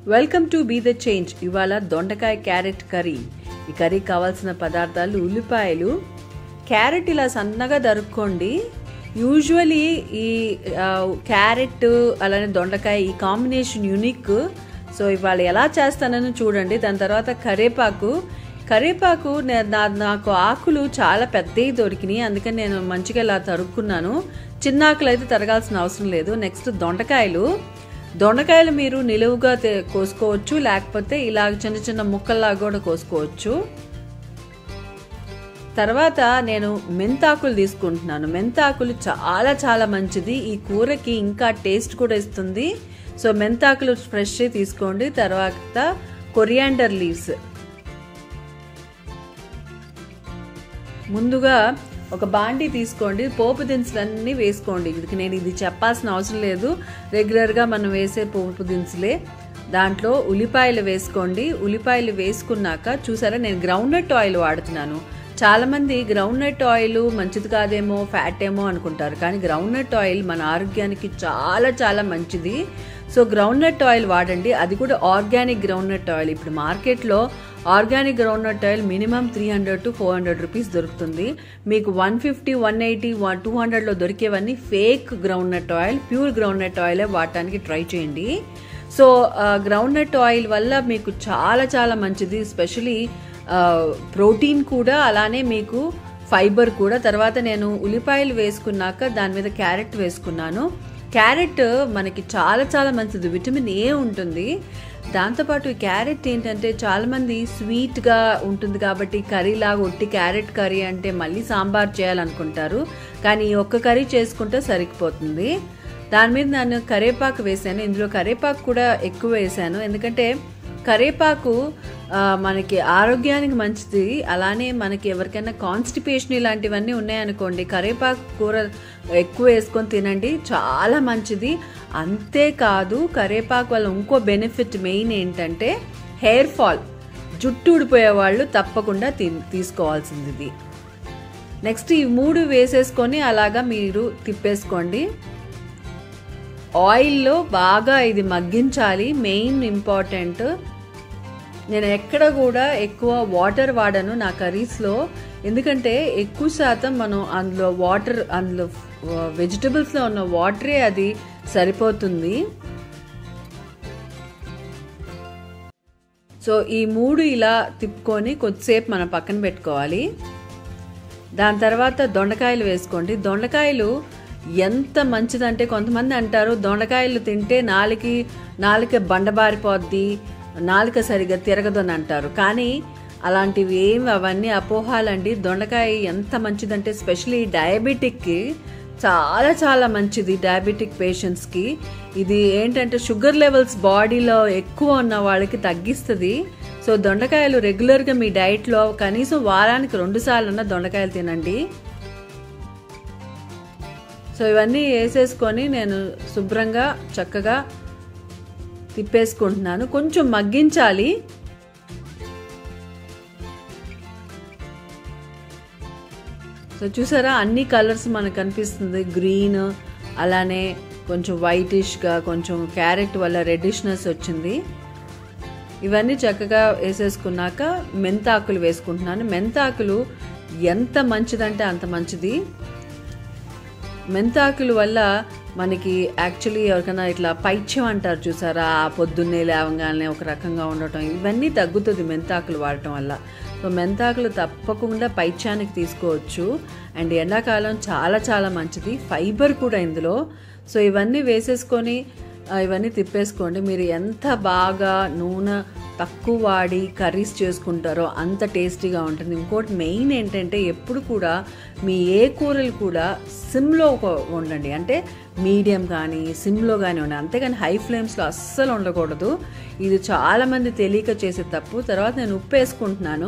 welcome to be the change ఇవాళ దొండకాయ carrot curry ఈ కర్రీ కావాల్సిన పదార్థాలు ఉల్లిపాయలు క్యారెట్ ఇలా సన్నగా దరుక్కోండి యూజువలీ ఈ ఆ, క్యారెట్ అలానే దొండకాయ ఈ కాంబినేషన్ యూనిక్ సో ఇవాళ ఎలా చేస్తానని చూడండి దాని తర్వాత కరేపాకు కరేపాకు నే- నా- నాకు ఆకులు చాలా పెద్దవి దొరికినాయి అందుకని నేను మంచిగా ఇలా తరుక్కున్నాను చిన్న ఆకులు అయితే తరగాల్సిన అవసరం లేదు నెక్స్ట్ దొండకాయలు దొండకాయలు మీరు నిలువుగా తే- కోసుకోవచ్చు లేకపోతే ఇలా చిన్న చిన్న ముక్కల్లాగా కూడా కోసుకోవచ్చు తర్వాత నేను మెంతాకులు తీసుకుంటున్నాను మెంతాకులు చాలా చాలా మంచిది ఈ కూరకి ఇంకా టేస్ట్ కూడా ఇస్తుంది సో మెంతాకులు ఫ్రెష్ తీసుకోండి తర్వాత కొరియాండర్ లీవ్స్ ముందుగా ఒక బాండీ తీసుకోండి పోపు దినుసులన్నీ వేసుకోండి ఇది నేను ఇది చెప్పాల్సిన అవసరం లేదు రెగ్యులర్గా మనం వేసే పోపు దినుసులే దాంట్లో ఉల్లిపాయలు వేసుకోండి ఉల్లిపాయలు వేసుకున్నాక చూసారా నేను గ్రౌండ్నట్ ఆయిల్ వాడుతున్నాను చాలామంది గ్రౌండ్నట్ ఆయిల్ మంచిది కాదేమో ఫ్యాట్ ఏమో అనుకుంటారు కానీ గ్రౌండ్నట్ ఆయిల్ మన ఆరోగ్యానికి చాలా చాలా మంచిది సో గ్రౌండ్నట్ ఆయిల్ వాడండి అది కూడా ఆర్గానిక్ గ్రౌండ్నట్ ఆయిల్ ఇప్పుడు మార్కెట్లో organic groundnut oil minimum three hundred to four hundred rupees దొరుకుతుంది మీకు one fifty one eighty one two హండ్రెడ్లో దొరికేవన్నీ fake groundnut oil pure groundnut ఆయిలే వాడటానికి ట్రై చేయండి సో గ్రౌండ్నట్ ఆయిల్ వల్ల మీకు చాలా చాలా మంచిది స్పెషలీ ప్రోటీన్ కూడా అలానే మీకు ఫైబర్ కూడా తర్వాత నేను ఉల్లిపాయలు వేసుకున్నాక దాని మీద క్యారెట్ వేసుకున్నాను క్యారెట్ మనకి చాలా చాలా మంచిది విటమిన్ ఏ ఉంటుంది దాంతోపాటు ఈ క్యారెట్ ఏంటంటే చాలామంది స్వీట్గా ఉంటుంది కాబట్టి కర్రీ లాగా ఒట్టి క్యారెట్ కర్రీ అంటే మళ్ళీ సాంబార్ చేయాలనుకుంటారు కానీ ఈ ఒక్క కర్రీ చేసుకుంటే సరిపోతుంది దాని మీద నేను కరేపాకు వేసాను ఇందులో కరేపాకు కూడా ఎక్కువ వేసాను ఎందుకంటే కరేపాకు ఆ, మనకి ఆరోగ్యానికి మంచిది అలానే మనకి ఎవరికైనా కాన్స్టిపేషన్ ఇలాంటివన్నీ ఉన్నాయనుకోండి కరేపాకు కూర ఎక్కువ వేసుకొని తినండి చాలా మంచిది అంతేకాదు కరేపాకు వల్ల ఇంకో బెనిఫిట్ మెయిన్ ఏంటంటే హెయిర్ ఫాల్ జుట్టు ఊడిపోయే వాళ్ళు తప్పకుండా తీ- తీసుకోవాల్సింది ఇది నెక్స్ట్ ఈ మూడు వేసేసుకొని అలాగా మీరు తిప్పేసుకోండి ఆయిల్లో బాగా ఇది మగ్గించాలి మెయిన్ ఇంపార్టెంట్ నేను ఎక్కడ కూడా ఎక్కువ వాటర్ వాడను నా కర్రీస్లో ఎందుకంటే ఎక్కువ శాతం మనం అందులో వాటర్ అందులో వెజిటబుల్స్లో ఉన్న వాటరే అది సరిపోతుంది సో ఈ మూడు ఇలా తిప్పుకొని కొద్దిసేపు మనం పక్కన పెట్టుకోవాలి దాని తర్వాత దొండకాయలు వేసుకోండి దొండకాయలు ఎంత మంచిదంటే కొంతమంది అంటారు దొండకాయలు తింటే నాలుకి నాలుక బండబారిపోద్ది నాలుక సరిగ్గా తిరగదు అని అంటారు కానీ అలాంటివి ఏమి అవన్నీ అపోహాలండి దొండకాయ ఎంత మంచిదంటే స్పెషలీ డయాబెటిక్కి చాలా చాలా మంచిది డయాబెటిక్ పేషెంట్స్కి ఇది ఏంటంటే షుగర్ లెవెల్స్ బాడీలో ఎక్కువ ఉన్న వాళ్ళకి తగ్గిస్తుంది సో దొండకాయలు రెగ్యులర్గా మీ డైట్లో కనీసం వారానికి రెండు సార్లన్నా దొండకాయలు తినండి సో ఇవన్నీ వేసేసుకొని నేను శుభ్రంగా చక్కగా తిప్పేసుకుంటున్నాను కొంచెం మగ్గించాలి సో చూసారా అన్ని కలర్స్ మనకు కనిపిస్తుంది గ్రీన్ అలానే కొంచెం వైటిష్గా కొంచెం క్యారెట్ వల్ల రెడ్డిష్నెస్ వచ్చింది ఇవన్నీ చక్కగా వేసేసుకున్నాక మెంతాకులు వేసుకుంటున్నాను మెంతాకులు ఎంత మంచిదంటే అంత మంచిది మెంతాకుల వల్ల మనకి యాక్చువల్లీ ఎవరికైనా ఇట్లా పైత్యం అంటారు చూసారా ఆ పొద్దున్నే లేవగానే ఒక రకంగా ఉండటం ఇవన్నీ తగ్గుతుంది మెంతాకులు వాడటం వల్ల సో మెంతాకులు తప్పకుండా పైత్యానికి తీసుకోవచ్చు అండ్ ఎండాకాలం చాలా చాలా మంచిది ఫైబర్ కూడా ఇందులో సో ఇవన్నీ వేసేసుకొని ఆ, ఇవన్నీ తిప్పేసుకోండి మీరు ఎంత బాగా నూనె తక్కువ వాడి కర్రీస్ చేసుకుంటారో అంత టేస్టీగా ఉంటుంది ఇంకోటి మెయిన్ ఏంటంటే ఎప్పుడు కూడా మీ ఏ కూరలు కూడా సిమ్లో వండండి అంటే మీడియం కానీ సిమ్లో కానీ ఉండండి అంతేగాని హై ఫ్లేమ్స్లో అస్సలు ఉండకూడదు ఇది చాలామంది తెలియక చేసే తప్పు తర్వాత నేను ఉప్పు వేసుకుంటున్నాను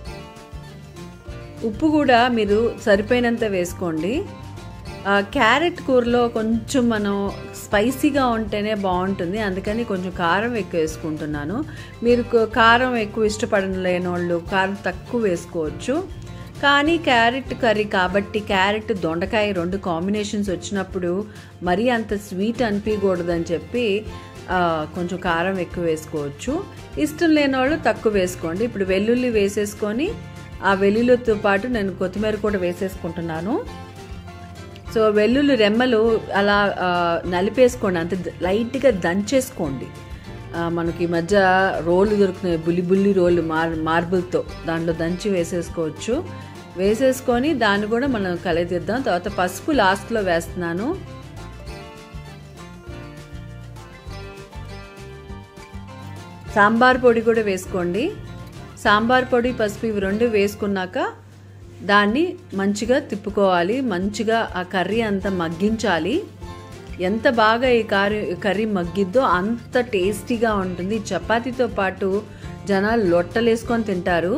ఉప్పు కూడా మీరు సరిపోయినంత వేసుకోండి ఆ, క్యారెట్ కూరలో కొంచెం మనం స్పైసీగా ఉంటేనే బాగుంటుంది అందుకని కొంచెం కారం ఎక్కువ వేసుకుంటున్నాను మీరు క- కారం ఎక్కువ ఇష్టపడలేని వాళ్ళు కారం తక్కువ వేసుకోవచ్చు కానీ క్యారెట్ కర్రీ కాబట్టి క్యారెట్ దొండకాయ రెండు కాంబినేషన్స్ వచ్చినప్పుడు మరీ అంత స్వీట్ అనిపించకూడదని చెప్పి ఆ, కొంచెం కారం ఎక్కువ వేసుకోవచ్చు ఇష్టం లేని వాళ్ళు తక్కువ వేసుకోండి ఇప్పుడు వెల్లుల్లి వేసేసుకొని ఆ వెల్లుల్లితో పాటు నేను కొత్తిమీర కూడా వేసేసుకుంటున్నాను సో వెల్లుల్లి రెమ్మలు అలా ఆ, నలిపేసుకోండి అంతే ద- లైట్గా దంచేసుకోండి ఆ, మనకి ఈ మధ్య రోళ్ళు దొరుకుతున్నాయి బుల్లి బుల్లి రోళ్ళు మార్ మార్బుల్తో దాంట్లో దంచి వేసేసుకోవచ్చు వేసేసుకొని దాన్ని కూడా మనం కలిదిద్దాం తర్వాత పసుపు లాస్ట్లో వేస్తున్నాను సాంబార్ పొడి కూడా వేసుకోండి సాంబార్ పొడి పసుపు ఇవి రెండు వేసుకున్నాక దాన్ని మంచిగా తిప్పుకోవాలి మంచిగా ఆ కర్రీ అంతా మగ్గించాలి ఎంత బాగా ఈ కర్రీ కర్రీ మగ్గిద్దో అంత టేస్టీగా ఉంటుంది చపాతీతో పాటు జనాలు లొట్టలేసుకొని తింటారు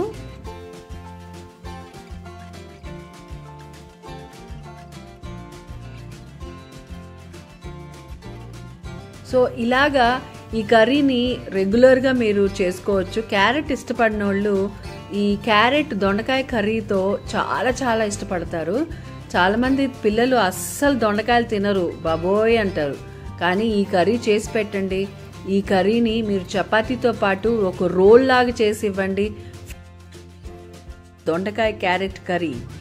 సో ఇలాగా ఈ కర్రీని రెగ్యులర్గా మీరు చేసుకోవచ్చు క్యారెట్ ఇష్టపడిన వాళ్ళు ఈ క్యారెట్ దొండకాయ కర్రీతో చాలా చాలా ఇష్టపడతారు చాలామంది పిల్లలు అస్సలు దొండకాయలు తినరు బాబోయ్ అంటారు కానీ ఈ కర్రీ చేసి పెట్టండి ఈ కర్రీని మీరు చపాతీతో పాటు ఒక రోల్ లాగా చేసి ఇవ్వండి దొండకాయ క్యారెట్ కర్రీ